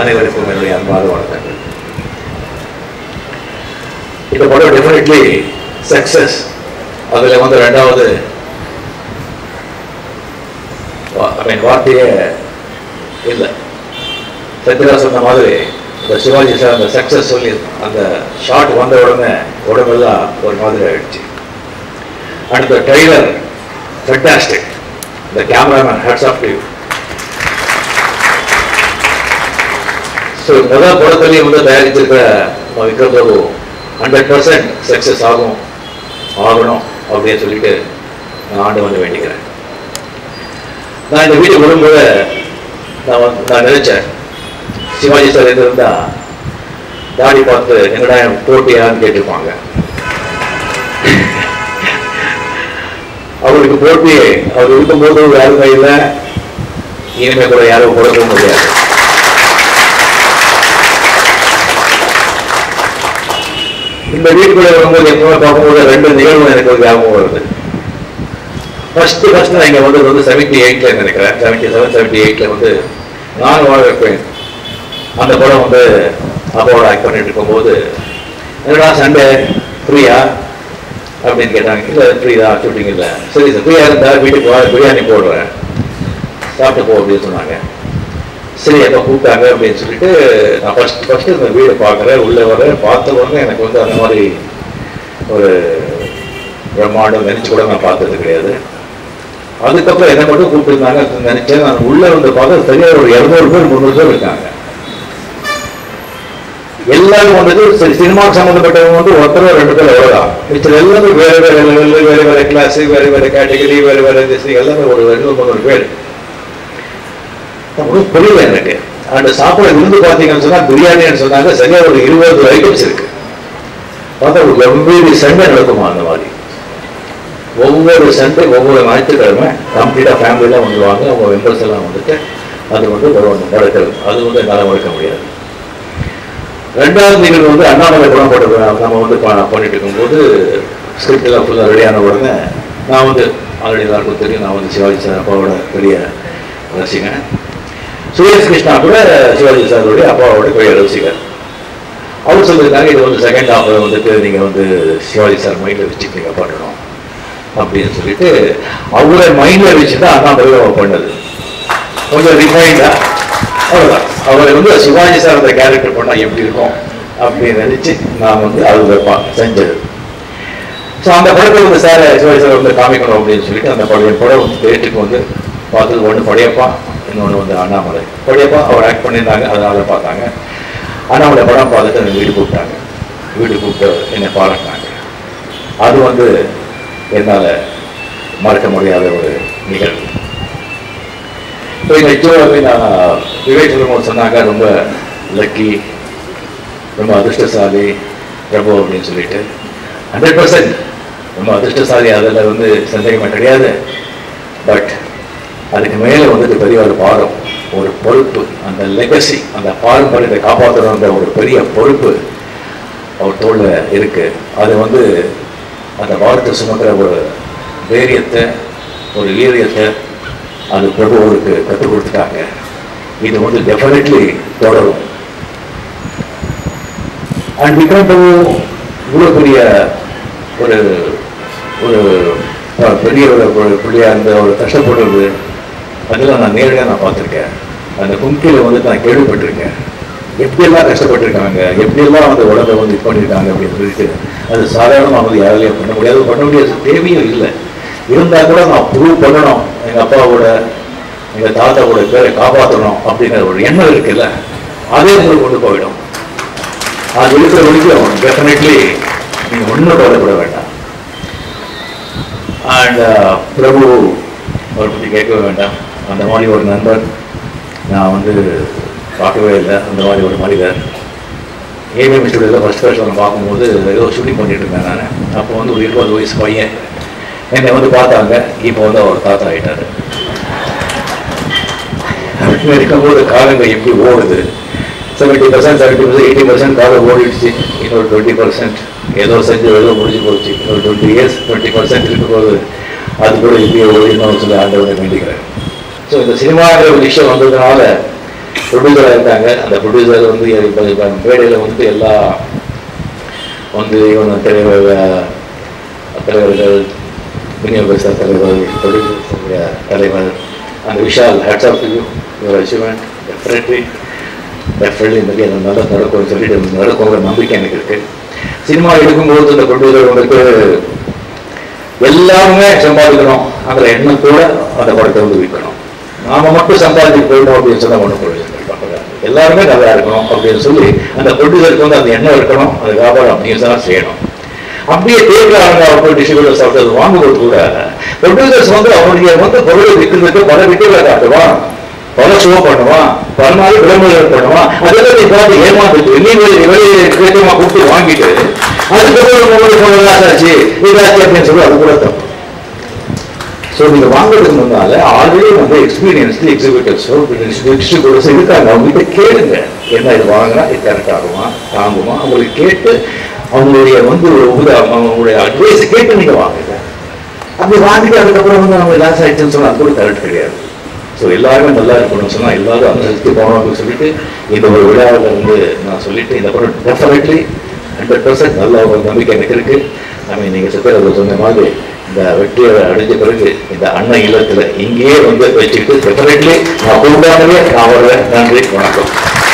அனைவருக்கும் என்னுடைய அன்பான வணக்கங்கள் இந்த படம் டெஃபினெட்லி சக்சஸ் அதில் வந்து ரெண்டாவது ஐ மீன் வார்த்தையே இல்லை சத்யராஜ் சொன்ன மாதிரி இந்த சிவாஜி சார் அந்த சக்ஸஸ் சொல்லி அந்த ஷாட் வந்த உடனே உடம்பெல்லாம் ஒரு மாதிரி ஆயிடுச்சு and the trailer fantastic the cameraman hats off you so முதல் படத்துலேயே வந்து தயாரிச்சிருக்கிற நம்ம Vikram Prabhu hundred percent success ஆகும் ஆகணும் அப்படின்னு சொல்லிட்டு நான் ஆண்டு வந்து வேண்டிக்கிறேன் நான் இந்த வீட்டுக்கு வரும்போது நான் வந்து நான் நினைச்சேன் சிவாஜி சார் இருந்திருந்தா தாடி பார்த்து என்னடா என் போட்டியான்னு கேட்டிருப்பாங்க அவருக்கு போட்டி அவர் இருக்கும்போது யாருமே இல்லை இனிமே கூட யாரும் கொடுக்க முடியாது இந்த வீட்டுக்குள்ள வரும்போது எப்பவுமே பார்க்கும்போது ரெண்டு நிகழ்வு எனக்கு ஒரு ஞாபகம் வருது ஃபர்ஸ்ட் ஃபர்ஸ்ட் நான் இங்க வந்தது வந்து செவன்டி எயிட்ல நினைக்கிறேன் செவன்டி செவன் செவன்டி எயிட்ல வந்து நான் வாழ வைப்பேன் அந்த படம் வந்து அப்பாவோட ஆக்ட் பண்ணிட்டு இருக்கும்போது என்னடா சண்டே ஃப்ரீயா அப்படின்னு கேட்டாங்க இல்லை ஃப்ரீ தான் ஷூட்டிங் இல்லை சரி சார் ஃப்ரீயாக இருந்தா வீட்டுக்கு வா பிரியாணி போடுறேன் சாப்பிட்டு போ அப்படின்னு சொன்னாங்க சரி எப்போ கூப்பிட்டாங்க அப்படின்னு சொல்லிட்டு நான் ஃபர்ஸ்ட் ஃபர்ஸ்ட் இந்த வீடை பார்க்குறேன் உள்ளே வரேன் பார்த்த உடனே எனக்கு வந்து அந்த மாதிரி ஒரு பிரம்மாண்டம் நினச்சி கூட நான் பார்த்தது கிடையாது அதுக்கப்புறம் என்னை மட்டும் கூப்பிட்டுருந்தாங்க நினைச்சேன் நான் உள்ள வந்து பார்த்தா சரியா ஒரு இரநூறு பேர் முந்நூறு பேர் இருக்காங்க எல்லாரும் வந்துட்டு சரி சினிமா சம்மந்தப்பட்டவங்க வந்து ஒருத்தரோ ரெண்டு பேர் அவ்வளோதான் மிச்சம் எல்லாமே வேற வேற லெவலில் வேற வேற கிளாஸ் வேற வேற கேட்டகரி வேற வேற this எல்லாமே ஒரு ரெண்டு முந்நூறு பேர் ஒன்றும் புரியல எனக்கு அந்த சாப்பாடு விருந்து பார்த்தீங்கன்னு சொன்னா பிரியாணின்னு சொன்னாங்க சரியா ஒரு இருபது ஐட்டம்ஸ் இருக்கு பார்த்தா ஒரு எவ்வளவு சண்டை நடக்குமா அந்த மாதிரி ஒவ்வொரு சண்டை ஒவ்வொரு ஞாயிற்றுக்கிழமை கம்ப்ளீட்டாக ஃபேமிலியெலாம் வந்துடுவாங்க அவங்க மெம்பர்ஸ் எல்லாம் வந்துட்டு அது வந்து ஒரு ஒன்று நடக்கிறது அது வந்து என்னால் மறக்க முடியாது ரெண்டாவது நிகழ்வு வந்து அண்ணாமலை படம் போட்டு நம்ம வந்து ப- பண்ணிட்டு இருக்கும்போது ஸ்கிரிப்ட் எல்லாம் ஃபுல்லாக ரெடியான உடனே நான் வந்து ஆல்ரெடி எல்லாருக்கும் தெரியும் நான் வந்து சிவாஜி சார் அப்பாவோட பெரிய ரசிகன் சுரேஷ் கிருஷ்ணா கூட சிவாஜி சாரோடைய அப்பாவோட பெரிய ரசிகர் அவர் சொல்லியிருக்காங்க இது வந்து செகண்ட் ஹாஃப் வந்துட்டு நீங்கள் வந்து சிவாஜி சார் மைண்டில் வச்சு நீங்கள் பண்ணணும் அப்படின்னு சொல்லிட்டு அவரை மைண்டில் வச்சு தான் அண்ணாமலை அவர் பண்ணது கொஞ்சம் ரிஃபைண்டா அவ்வளோதான் அவர் வந்து சிவாஜி சார் அந்த கேரக்டர் பண்ணால் எப்படி இருக்கும் அப்படின்னு நினச்சி நான் வந்து அது பா- செஞ்சது ஸோ அந்த படத்தை வந்து சார் சிவாஜி சார் வந்து காமிக்கணும் அப்படின்னு சொல்லிட்டு அந்த பழைய படம் வந்து தேட்டுக்கு வந்து பார்த்தது ஒன்று படையப்பா இன்னொன்று வந்து அண்ணாமலை படையப்பா அவர் ஆக்ட் பண்ணியிருந்தாங்க அதனால பார்த்தாங்க அண்ணாமலை படம் பார்த்துட்டு எனக்கு வீடு கூப்பிட்டாங்க வீடு கூப்பிட்டு என்னை பாராட்டினாங்க அது வந்து என்னால் மறக்க முடியாத ஒரு நிகழ்வு ஸோ இந்த ஆக்சுவலாக நான் விவேக் சொல்லும்போது சொன்னாங்க ரொம்ப லக்கி ரொம்ப அதிர்ஷ்டசாலி பிரபு அப்படின்னு சொல்லிட்டு ஹண்ட்ரட் பர்சன்ட் ரொம்ப அதிர்ஷ்டசாலி அதில் வந்து சந்தேகமே கிடையாது பட் அதுக்கு மேலே வந்துட்டு பெரிய ஒரு பாரம் ஒரு பொறுப்பு அந்த லெகசி அந்த பாரம்பரியத்தை காப்பாற்றணுன்ற ஒரு பெரிய பொறுப்பு அவர் தோளில் இருக்கு அது வந்து அந்த பாரத்தை சுமக்கிற ஒரு தைரியத்தை ஒரு வீரியத்தை அது பிரபு அவருக்கு கற்றுக் கொடுத்துட்டாங்க இது வந்து டெஃபினெட்லி தொடரும் அண்ட் விக்ரம் பிரபு இவ்வளோ பெரிய ஒரு ஒரு அஹ், பெரிய ஒரு ஒரு புள்ளியா இருந்த ஒரு கஷ்டப்படுறது அதெல்லாம் நான் நேரடியாக நான் பார்த்துருக்கேன் அந்த கும்கியில் வந்து நான் கேள்விப்பட்டிருக்கேன் எப்படியெல்லாம் கஷ்டப்பட்டிருக்காங்க எப்படியெல்லாம் வந்து உடம்பை வந்து இது பண்ணியிருக்காங்க அப்படின்னு சொல்லிட்டு அது சாதாரணமாக வந்து யாராலையும் பண்ண முடியாது பண்ண முடியாது தேவையும் இல்லை இருந்தால் கூட நான் ப்ரூவ் பண்ணணும் எங்கள் அப்பாவோட எங்கள் தாத்தாவோட பேரை காப்பாற்றணும் அப்படிங்கிற ஒரு எண்ணம் இருக்குல்ல அதே உங்களுக்கு கொண்டு போயிடும் அது இருக்கிற வரைக்கும் டெஃபினெட்லி நீங்கள் ஒன்றும் கவலைப்பட வேண்டாம் அண்ட் பிரபு அவரை பற்றி கேட்கவே வேண்டாம் அந்த மாதிரி ஒரு நண்பர் நான் வந்து பார்க்கவே இல்லை அந்த மாதிரி ஒரு மனிதர் ஏவிஎம் ஸ்டுடியோவில் ஃபஸ்ட் ஃபர்ஸ்ட் ஒன்று பார்க்கும்போது ஏதோ ஷூட்டிங் பண்ணிட்டு இருந்தேன் நான் அப்போ வந்து ஒரு இருபது வயசு பையன் என்னை வந்து பார்த்தாங்க இப்போ வந்து அவர் தாத்தா ஆயிட்டாரு அப்படி இருக்கும்போது காலங்கள் எப்படி ஓடுது seventy percent seventy percent eighty percent காலம் ஓடிடுச்சு இன்னொரு டுவெண்ட்டி பர்சன்ட் ஏதோ செஞ்சு ஏதோ முடிஞ்சு போச்சு இன்னொரு டுவெண்ட்டி இயர்ஸ் டுவெண்ட்டி பர்சன்ட் இருக்கும்போது அது கூட இப்படியே ஓடினு சொல்லி ஆண்டவனை வேண்டிக்கிறேன் ஸோ இந்த சினிமாங்கிற ஒரு விஷயம் வந்ததுனால ப்ரொடியூசராக இருக்காங்க அந்த ப்ரொடியூசர் வந்து இப்போ இப்போ மேடையில் வந்து எல்லா வந்து இவங்க தலைவர் அஹ், தலைவர்கள் விநியோகஸ்த தலைவர் ப்ரொடியூசர் தலைவர் அந்த Vishal hats off you your achievement definitely definitely இந்த மாதிரி நல்லா நடக்கும்னு சொல்லிட்டு நடக்குங்கிற நம்பிக்கை எனக்கு இருக்கு சினிமா எடுக்கும்போது இந்த ப்ரொடியூசர் உங்களுக்கு எல்லாருமே சம்பாதிக்கணும் அந்த எண்ணம் கூட அந்த படத்தை வந்து விற்கணும் நாம மட்டும் சம்பாதிச்சு போயிட்டோம் அப்படின்னு சொன்னா ஒன்றும் பிரயோஜனம் இல்லை. எல்லாருமே நல்லா இருக்கணும் அப்படின்னு சொல்லி அந்த ப்ரொடியூசருக்கு வந்து அந்த எண்ணம் இருக்கணும் அந்த வியாபாரம் அப்படின்னு சொன்னா செய்யணும் அப்படியே தேர்தலாளங்க அவங்க டிஸ்ட்ரிபியூட்டர்ஸ் அப்படி வாங்கும்போது கூட ப்ரொடியூசர்ஸ் வந்து அவருடைய வந்து பொருளை விற்கிறதுக்கு பல விட்டுகளை காட்டுவான் பல ஷோ பண்ணுவான் பல நாள் விளம்பரம் பண்ணுவான் அதெல்லாம் நீ பார்த்து ஏமாந்துட்டு நீ வெளியே வெளியே கேட்டமா கொடுத்து வாங்கிட்டு அதுக்கப்புறம் உங்களுக்கு போன ஆச்சு இதாச்சு அப்படின்னு சொல்லி அது கூட தப்பு ஸோ நீங்க வாங்குறதுக்கு முன்னால ஆல்ரெடி வந்து எக்ஸ்பீரியன்ஸ்டு எக்ஸிபியூட்டிவ்ஸோ டிஸ்ட்ரிபியூட்டர்ஸ் இருக்காங்க அவங்க கிட்ட கேளுங்க என்ன இது வாங்கினா இது கரெக்ட் ஆகுமா தாங்குமா அவங்களுக்கு கேட்டு அவங்களுடைய வந்து உத அவங்களுடைய அட்வைஸ் கேட்டு நீங்க வாங்குங்க அப்படி வாங்கிட்டு அதுக்கப்புறம் வந்து நம்ம லாஸ் ஆயிடுச்சுன்னு சொன்னா அது கூட கரெக்ட் கிடையாது ஸோ எல்லாருமே நல்லா இருக்கணும்னு சொன்னா எல்லாரும் அனுசரித்து போகணும் அப்படின்னு சொல்லிட்டு இந்த ஒரு விழாவில் வந்து நான் சொல்லிட்டு இந்த படம் டெஃபினெட்லி ஹண்ட்ரட் பர்சன்ட் நல்ல ஒரு நம்பிக்கை எனக்கு இருக்கு ஐ மீன் நீங்கள் சித்தர் சொன்ன மாதிரி இந்த வெற்றியை அடைஞ்ச பிறகு இந்த அண்ணன் இல்லத்தில் இங்கேயே வந்து வச்சுக்கிட்டு டெஃபினெட்லி நான் கூட்டாகவே நான் வருவேன் நன்றி வணக்கம்